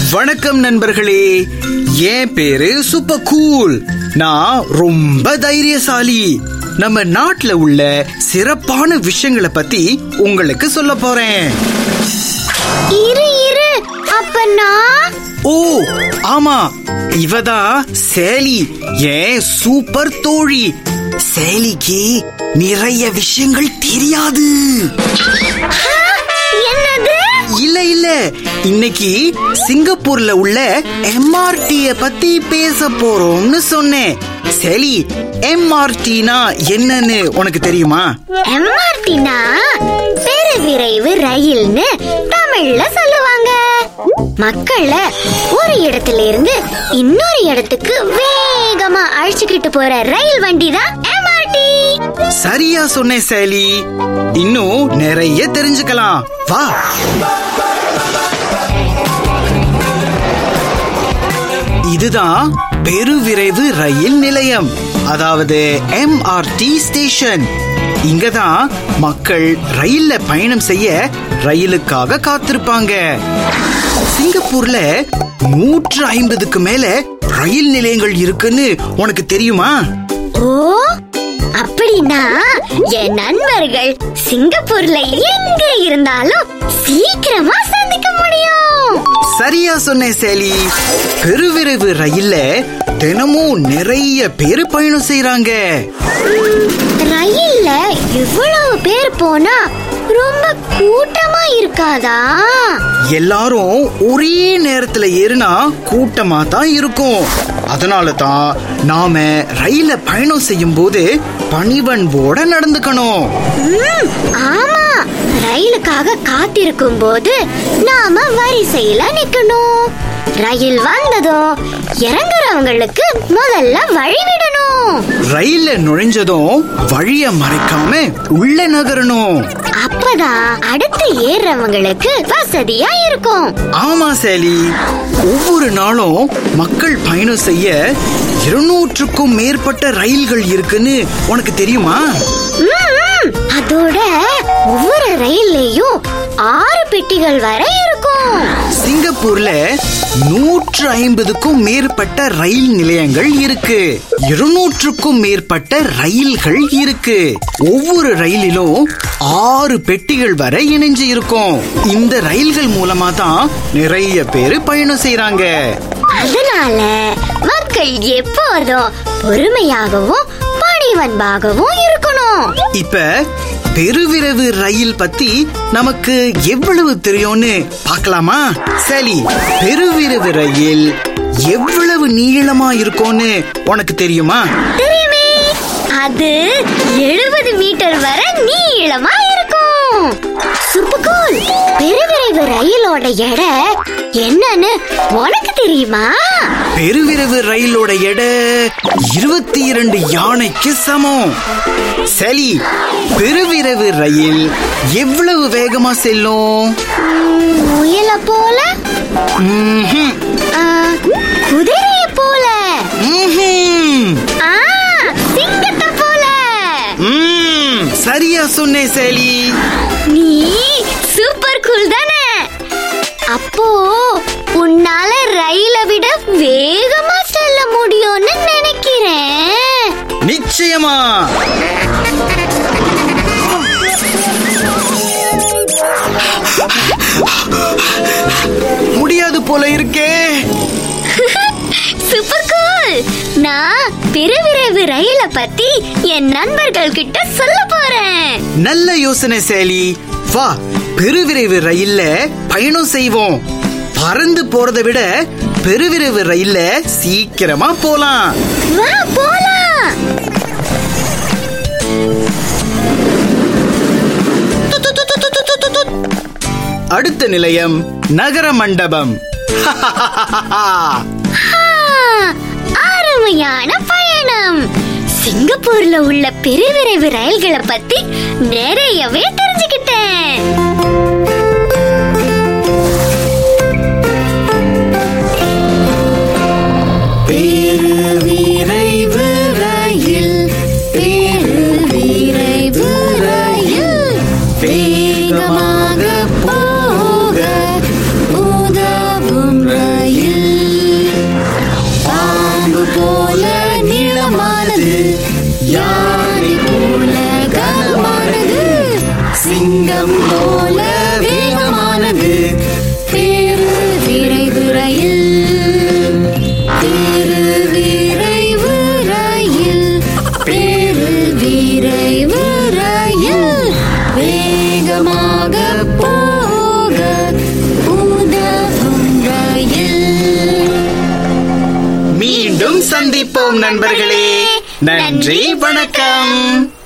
வணக்கம் நண்பர்களே என் பேரு சூப்பர் கூல் நான் ரொம்ப தைரியசாலி நம்ம நாட்டுல உள்ள சிறப்பான விஷயங்களை பத்தி உங்களுக்கு சொல்ல போறேன் இரு இரு அப்ப நான் ஓ ஆமா இவதான் சேலி ஏன் சூப்பர் தோழி சேலிக்கு நிறைய விஷயங்கள் தெரியாது ஆ, என்னது இல்ல இல்ல இன்னைக்கு சிங்கப்பூர்ல உள்ள எம்ஆர்டிய பத்தி பேச போறோம்னு சொன்னேன் சரி எம்ஆர்டினா என்னன்னு உனக்கு தெரியுமா எம்ஆர்டினா பெரு விரைவு ரயில்னு தமிழ்ல சொல்லுவாங்க மக்கள ஒரு இடத்துல இருந்து இன்னொரு இடத்துக்கு வேகமா அழைச்சுக்கிட்டு போற ரயில் வண்டி தான் எம்ஆர்டி சரியா சொன்னேன் சேலி இன்னும் நிறைய தெரிஞ்சுக்கலாம் வா இதுதான் பெருவிரைவு ரயில் நிலையம் அதாவது எம்ஆர்டி ஸ்டேஷன் இங்கதான் மக்கள் ரயில்ல பயணம் செய்ய ரயிலுக்காக காத்திருப்பாங்க சிங்கப்பூர்ல நூற்று ஐம்பதுக்கு மேல ரயில் நிலையங்கள் இருக்குன்னு உனக்கு தெரியுமா ஓ அப்படின்னா என் நண்பர்கள் சிங்கப்பூர்ல எங்க இருந்தாலும் சீக்கிரமா சந்திக்க முடியும் சரியா சொன்னேன் சேலி பெருவிரைவு ரயில்ல தினமும் நிறைய பேரு பயணம் செய்றாங்க ரயில்ல இவ்வளவு பேர் போனா ரொம்ப கூட்டமா இருக்காதா எல்லாரும் ஒரே நேரத்துல ஏறினா கூட்டமா தான் இருக்கும் அதனால தான் நாம ரயில பயணம் செய்யும் போது பணிவன்போட நடந்துக்கணும் ம், ஆமா ரயிலுக்காக காத்திருக்கும் போது நாம வரிசையில நிக்கணும் ரயில் வந்ததும் இறங்குறவங்களுக்கு முதல்ல வழி விடணும் ரயில்ல நுழைஞ்சதும் வழிய மறைக்காம உள்ள நகரணும் அப்பதான் அடுத்து ஏறுறவங்களுக்கு வசதியா இருக்கும் ஆமா சேலி ஒவ்வொரு நாளும் மக்கள் பயணம் செய்ய இருநூற்றுக்கும் மேற்பட்ட ரயில்கள் இருக்குன்னு உனக்கு தெரியுமா ம், ம். அதோட ஒவ்வொரு ரயில்லையும் ஆறு பெட்டிகள் வரை இருக்கும் சிங்கப்பூர்ல நூற்று ஐம்பதுக்கும் மேற்பட்ட ரயில் நிலையங்கள் இருக்கு இருநூற்றுக்கும் மேற்பட்ட ரயில்கள் இருக்கு ஒவ்வொரு ரயிலிலும் ஆறு பெட்டிகள் வரை இணைஞ்சு இருக்கும் இந்த ரயில்கள் மூலமா தான் நிறைய பேரு பயணம் செய்றாங்க அதனால மக்கள் எப்போதும் பொறுமையாகவும் பணிவன்பாகவும் இருக்கணும் இப்ப பெருவிரைவு ரயில் பத்தி நமக்கு எவ்வளவு தெரியும்னு பார்க்கலாமா சரி பெருவிரைவு ரயில் எவ்வளவு நீளமா இருக்கும்னு உனக்கு தெரியுமா தெரியுமே அது எழுபது மீட்டர் வரை நீளமா இருக்கும் சூப்பர் பெருவிரைவு ரயிலோட எடை என்னன்னு உனக்கு தெரியுமா பெருவிரைவு ரயிலோட எடை இருபத்தி இரண்டு யானைக்கு சமம் சரி பெருவிரைவு ரயில் எவ்வளவு வேகமா செல்லும் ம், முயல போல ம்ஹும். ஆ, குதிரைய போல ம்ஹும். ஆ, சிங்கத்தை போல ம், சரியா சொன்னேன் சேலி நீ சூப்பர் கூல் தானே அப்போ உன்னால ரயில விட வேகமா செல்ல முடியும்னு நினைக்கிறேன் நிச்சயமா முடியாது போல இருக்கே சூப்பர் கூல் நான் பெருவிரைவு ரயில பத்தி என் நண்பர்கள் கிட்ட சொல்ல போறேன் நல்ல யோசனை சேலி வா பெருவிரைவு ரயில்ல பயணம் செய்வோம் பறந்து போறதை விட பெருவிரைவு ரயில்ல சீக்கிரமா போலாம் வா போலாம் அடுத்த நிலையம் நகர மண்டபம் ஆ, அருமையான பயணம் சிங்கப்பூர்ல உள்ள பெருவிரைவு ரயில்களை பத்தி நிறையவே தெரிஞ்சுக்கிட்டேன் பெருவிரைவு ரயில் பெருவிரைவு ரயில் வேகமாக போக உதவும் ரயில் சிங்கம் போல வேகமானது பேரு விரைவு ரயில் பேரு விரைவு ரயில் பேரு விரைவு ரயில் வேகமாக போக உதவும் ரயில் மீண்டும் சந்திப்போம் நண்பர்களே நன்றி வணக்கம்